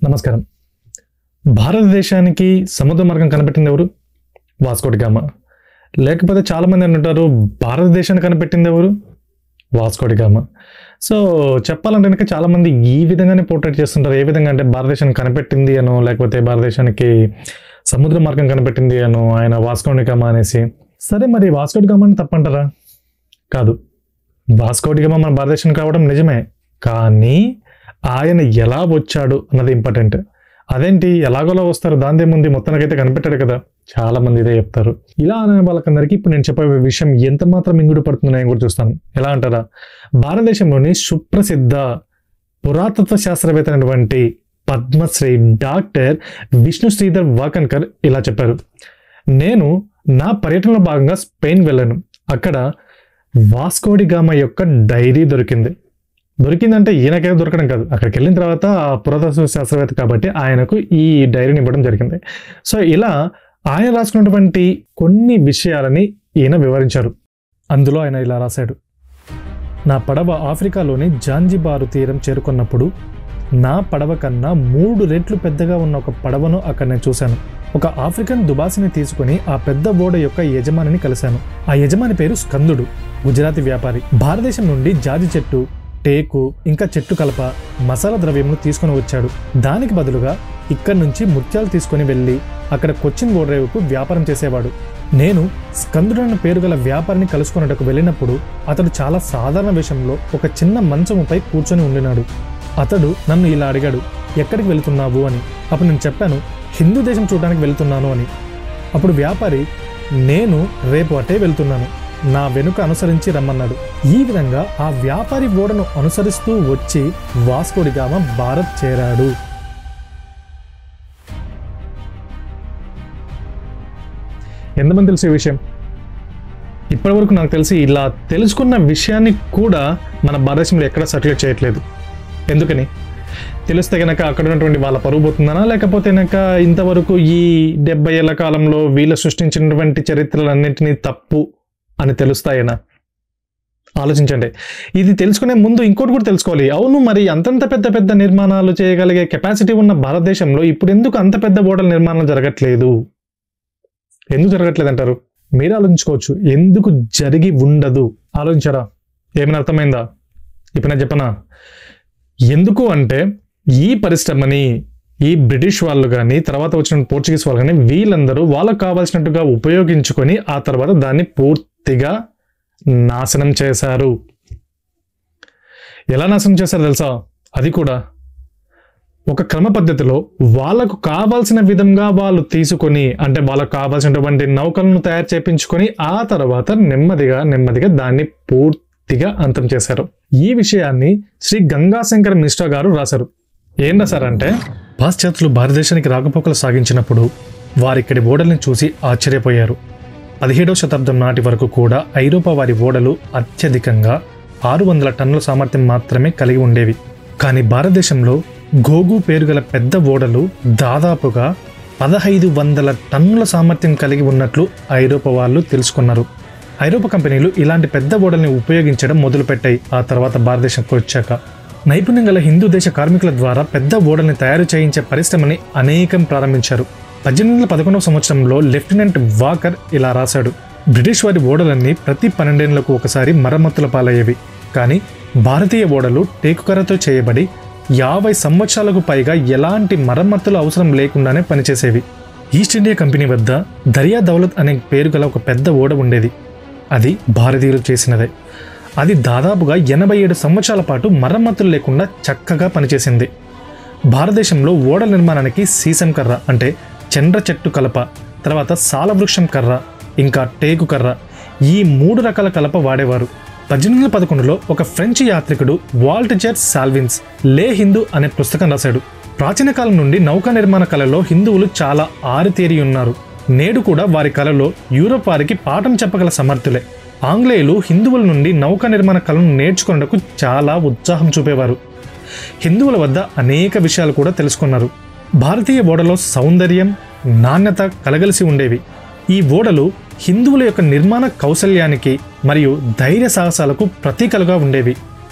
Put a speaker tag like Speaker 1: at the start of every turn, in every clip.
Speaker 1: నమస్కారం భారతదేశానికి సముద్ర మార్గం కనిపెట్టింది ఎవరు వాస్కోటి గామ లేకపోతే చాలామంది అంటుంటారు భారతదేశాన్ని కనిపెట్టింది ఎవరు వాస్కోటి గామ సో చెప్పాలంటే కనుక చాలామంది ఈ విధంగానే పోర్ట్రేట్ చేస్తుంటారు ఏ విధంగా అంటే భారతదేశాన్ని కనిపెట్టింది అనో లేకపోతే భారతదేశానికి సముద్ర మార్గం కనిపెట్టింది అనో ఆయన వాస్కోటి గామ అనేసి సరే మరి వాస్కోటి గామ అని తప్పంటారా కాదు వాస్కోటి గామ మన భారతదేశానికి రావడం నిజమే కానీ ఆయన ఎలా వచ్చాడు అన్నది ఇంపార్టెంట్ అదేంటి ఎలాగోలా వస్తారు దాందేముంది మొత్తానికైతే కనిపెట్టాడు కదా చాలా మంది ఇదే చెప్తారు ఇలా అనే వాళ్ళకందరికీ ఇప్పుడు నేను చెప్పే విషయం ఎంత మాత్రం ఇంగుడు పడుతుందో నేను కూడా చూస్తాను ఎలా అంటారా భారతదేశంలోని సుప్రసిద్ధ పురాతత్వ శాస్త్రవేత్త అయినటువంటి పద్మశ్రీ డాక్టర్ విష్ణు శ్రీధర్ వాకన్కర్ ఇలా చెప్పారు నేను నా పర్యటనలో భాగంగా స్పెయిన్ వెళ్ళాను అక్కడ వాస్కోడి గామ యొక్క డైరీ దొరికింది దొరికిందంటే ఈయనకే దొరకడం కాదు అక్కడికి వెళ్ళిన తర్వాత ఆ పురాతత్వ శాస్త్రవేత్త కాబట్టి ఆయనకు ఈ డైరీని ఇవ్వడం జరిగింది సో ఇలా ఆయన రాసుకున్నటువంటి కొన్ని విషయాలని ఈయన వివరించారు అందులో ఆయన ఇలా రాశాడు నా పడవ ఆఫ్రికాలోని జాంజిబారు తీరం చేరుకున్నప్పుడు నా పడవ కన్నా మూడు రెట్లు పెద్దగా ఉన్న ఒక పడవను అక్కడ నేను చూశాను ఒక ఆఫ్రికన్ దుబాసిని తీసుకుని ఆ పెద్ద ఓడ యొక్క యజమానిని కలిశాను ఆ యజమాని పేరు స్కందుడు గుజరాతీ వ్యాపారి భారతదేశం నుండి జాజి చెట్టు టేకు ఇంకా చెట్టు కలప మసాలా ద్రవ్యమును తీసుకుని వచ్చాడు దానికి బదులుగా ఇక్కడి నుంచి ముత్యాలు తీసుకుని వెళ్ళి అక్కడ కొచ్చిన్ ఓడరేవుకు వ్యాపారం చేసేవాడు నేను స్కందుడన్న పేరు గల వ్యాపారిని కలుసుకున్నట్టుకు వెళ్ళినప్పుడు అతడు చాలా సాధారణ విషయంలో ఒక చిన్న మంచముపై కూర్చొని ఉండినాడు అతడు నన్ను ఇలా అడిగాడు ఎక్కడికి వెళుతున్నావు అని అప్పుడు నేను చెప్పాను హిందూ దేశం చూడడానికి వెళ్తున్నాను అని అప్పుడు వ్యాపారి నేను రేపు అటే వెళ్తున్నాను నా వెనుక అనుసరించి రమ్మన్నాడు ఈ విధంగా ఆ వ్యాపారి ఓడను అనుసరిస్తూ వచ్చి వాస్కోడిగామ భారత్ చేరాడు ఎంతమంది తెలిసే విషయం ఇప్పటివరకు నాకు తెలిసి ఇలా తెలుసుకున్న విషయాన్ని కూడా మన భారతదేశంలో ఎక్కడ సర్క్యులేట్ చేయట్లేదు ఎందుకని తెలిస్తే కనుక అక్కడ ఉన్నటువంటి వాళ్ళ పరువు పోతుందనా లేకపోతే కనుక ఇంతవరకు ఈ డెబ్బై ఏళ్ల కాలంలో వీళ్ళు సృష్టించినటువంటి చరిత్రలన్నింటినీ తప్పు అని తెలుస్తాయనా ఆలోచించండి ఇది తెలుసుకునే ముందు ఇంకోటి కూడా తెలుసుకోవాలి అవును మరి అంతంత పెద్ద పెద్ద నిర్మాణాలు చేయగలిగే కెపాసిటీ ఉన్న భారతదేశంలో ఇప్పుడు ఎందుకు అంత పెద్ద ఓడల నిర్మాణం జరగట్లేదు ఎందుకు జరగట్లేదు అంటారు మీరు ఆలోచించుకోవచ్చు ఎందుకు జరిగి ఉండదు ఆలోచించారా ఏమైనా అర్థమైందా ఇప్పుడు నేను చెప్పనా ఎందుకు అంటే ఈ పరిశ్రమని ఈ బ్రిటిష్ వాళ్ళు కానీ తర్వాత వచ్చిన పోర్చుగీస్ వాళ్ళు కానీ వీళ్ళందరూ వాళ్ళకు కావాల్సినట్టుగా ఉపయోగించుకొని ఆ తర్వాత దాన్ని పూర్తిగా నాశనం చేశారు ఎలా నాశనం చేశారు తెలుసా అది కూడా ఒక క్రమ పద్ధతిలో వాళ్ళకు కావాల్సిన విధంగా వాళ్ళు తీసుకొని అంటే వాళ్ళకు కావాల్సినటువంటి నౌకలను తయారు చేపించుకొని ఆ తర్వాత నెమ్మదిగా నెమ్మదిగా దాన్ని పూర్తిగా అంతం చేశారు ఈ విషయాన్ని శ్రీ గంగాశంకర్ మిశ్రా గారు రాశారు ఏం రాశారంటే పాశ్చాత్యులు భారతదేశానికి రాకపోకలు సాగించినప్పుడు వారిక్కడి ఓడల్ని చూసి ఆశ్చర్యపోయారు పదిహేడవ శతాబ్దం నాటి వరకు కూడా ఐరోపా వారి ఓడలు అత్యధికంగా ఆరు వందల టన్నుల సామర్థ్యం మాత్రమే కలిగి ఉండేవి కానీ భారతదేశంలో గోగు పేరు గల పెద్ద ఓడలు దాదాపుగా పదహైదు వందల టన్నుల సామర్థ్యం కలిగి ఉన్నట్లు ఐరోపా వాళ్ళు తెలుసుకున్నారు ఐరోపా కంపెనీలు ఇలాంటి పెద్ద ఓడల్ని ఉపయోగించడం మొదలుపెట్టాయి ఆ తర్వాత భారతదేశంకి వచ్చాక నైపుణ్యం గల హిందూ దేశ కార్మికుల ద్వారా పెద్ద ఓడల్ని తయారు చేయించే పరిశ్రమని అనేకం ప్రారంభించారు పద్దెనిమిది వందల పదకొండవ సంవత్సరంలో లెఫ్టినెంట్ వాకర్ ఇలా రాశాడు బ్రిటిష్ వారి ఓడలన్నీ ప్రతి పన్నెండేళ్లకు ఒకసారి మరమ్మతుల పాలయ్యేవి కానీ భారతీయ ఓడలు టేకుకర్రతో చేయబడి యాభై సంవత్సరాలకు పైగా ఎలాంటి మరమ్మతులు అవసరం లేకుండానే పనిచేసేవి ఈస్ట్ ఇండియా కంపెనీ వద్ద దరియా దౌలత్ అనే పేరు గల ఒక పెద్ద ఓడ ఉండేది అది భారతీయులు చేసినదే అది దాదాపుగా ఎనభై ఏడు సంవత్సరాల పాటు మరమ్మతులు లేకుండా చక్కగా పనిచేసింది భారతదేశంలో ఓడ నిర్మాణానికి సీసం కర్ర అంటే చండ్ర చెట్టు కలప తర్వాత సాలవృక్షం కర్ర ఇంకా టేకు కర్ర ఈ మూడు రకాల కలప వాడేవారు పద్దెనిమిది వందల పదకొండులో ఒక ఫ్రెంచ్ యాత్రికుడు వాల్టజర్ సాల్విన్స్ లే హిందూ అనే పుస్తకం రాశాడు ప్రాచీన కాలం నుండి నౌకా నిర్మాణ కళలో హిందువులు చాలా ఆరితేరి ఉన్నారు నేడు కూడా వారి కళలో యూరోప్ వారికి పాఠం చెప్పగల సమర్థులే ఆంగ్లేయులు హిందువుల నుండి నౌకా నిర్మాణ కళను నేర్చుకున్నకు చాలా ఉత్సాహం చూపేవారు హిందువుల వద్ద అనేక విషయాలు కూడా తెలుసుకున్నారు భారతీయ ఓడలో సౌందర్యం నాణ్యత కలగలిసి ఉండేవి ఈ ఓడలు హిందువుల యొక్క నిర్మాణ కౌశల్యానికి మరియు ధైర్య సాహసాలకు ప్రతీకలుగా ఉండేవి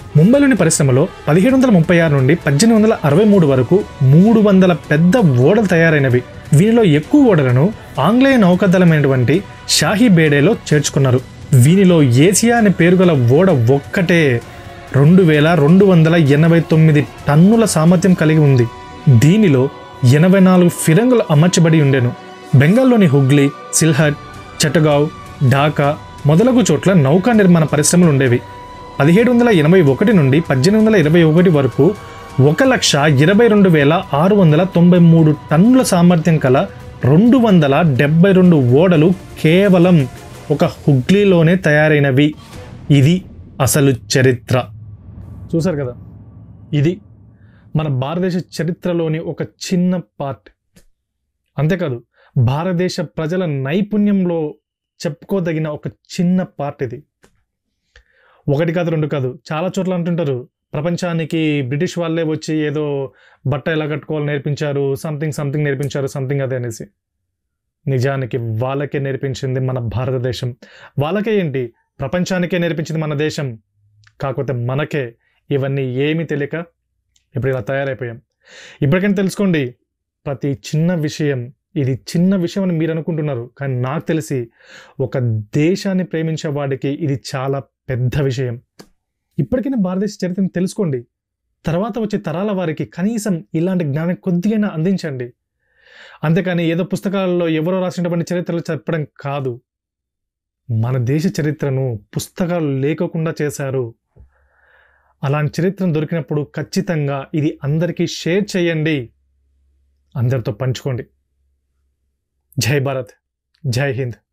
Speaker 1: ముంబైలోని పరిశ్రమలో పదిహేడు వందల ముప్పై ఆరు నుండి పద్దెనిమిది వందల అరవై మూడు వరకు మూడు వందల పెద్ద ఓడలు తయారైనవి వీనిలో ఎక్కువ ఓడలను ఆంగ్లేయ నౌకాదళమైనటువంటి షాహీ బేడేలో చేర్చుకున్నారు వీనిలో ఏసియా అనే పేరు గల ఓడ ఒక్కటే రెండు వేల రెండు వందల ఎనభై తొమ్మిది టన్నుల సామర్థ్యం కలిగి ఉంది దీనిలో ఎనభై నాలుగు ఫిరంగులు అమర్చబడి ఉండెను బెంగాల్లోని హుగ్లీ సిల్హట్ చటగావ్ ఢాకా మొదలగు చోట్ల నౌకా నిర్మాణ పరిశ్రమలు ఉండేవి పదిహేడు వందల ఎనభై ఒకటి నుండి పద్దెనిమిది వందల ఇరవై ఒకటి వరకు ఒక లక్ష ఇరవై రెండు వేల ఆరు వందల తొంభై మూడు టన్నుల సామర్థ్యం కల రెండు వందల డెబ్బై రెండు ఓడలు కేవలం ఒక హుగ్లీలోనే తయారైనవి ఇది అసలు చరిత్ర చూసారు కదా ఇది మన భారతదేశ చరిత్రలోని ఒక చిన్న పార్ట్ అంతేకాదు భారతదేశ ప్రజల నైపుణ్యంలో చెప్పుకోదగిన ఒక చిన్న పార్ట్ ఇది ఒకటి కాదు రెండు కాదు చాలా చోట్ల అంటుంటారు ప్రపంచానికి బ్రిటిష్ వాళ్ళే వచ్చి ఏదో బట్ట ఎలా కట్టుకోవాలో నేర్పించారు సంథింగ్ సంథింగ్ నేర్పించారు సంథింగ్ అదే అనేసి నిజానికి వాళ్ళకే నేర్పించింది మన భారతదేశం వాళ్ళకే ఏంటి ప్రపంచానికే నేర్పించింది మన దేశం కాకపోతే మనకే ఇవన్నీ ఏమీ తెలియక ఇప్పుడు ఇలా తయారైపోయాం ఇప్పటికైనా తెలుసుకోండి ప్రతి చిన్న విషయం ఇది చిన్న విషయం అని మీరు అనుకుంటున్నారు కానీ నాకు తెలిసి ఒక దేశాన్ని ప్రేమించే వాడికి ఇది చాలా పెద్ద విషయం ఇప్పటికైనా భారతదేశ చరిత్రను తెలుసుకోండి తర్వాత వచ్చే తరాల వారికి కనీసం ఇలాంటి జ్ఞానం కొద్దిగైనా అందించండి అంతేకాని ఏదో పుస్తకాలలో ఎవరో రాసినటువంటి చరిత్రలు చెప్పడం కాదు మన దేశ చరిత్రను పుస్తకాలు లేకోకుండా చేశారు అలాంటి చరిత్రను దొరికినప్పుడు ఖచ్చితంగా ఇది అందరికీ షేర్ చేయండి అందరితో పంచుకోండి జై భారత్ జై హింద్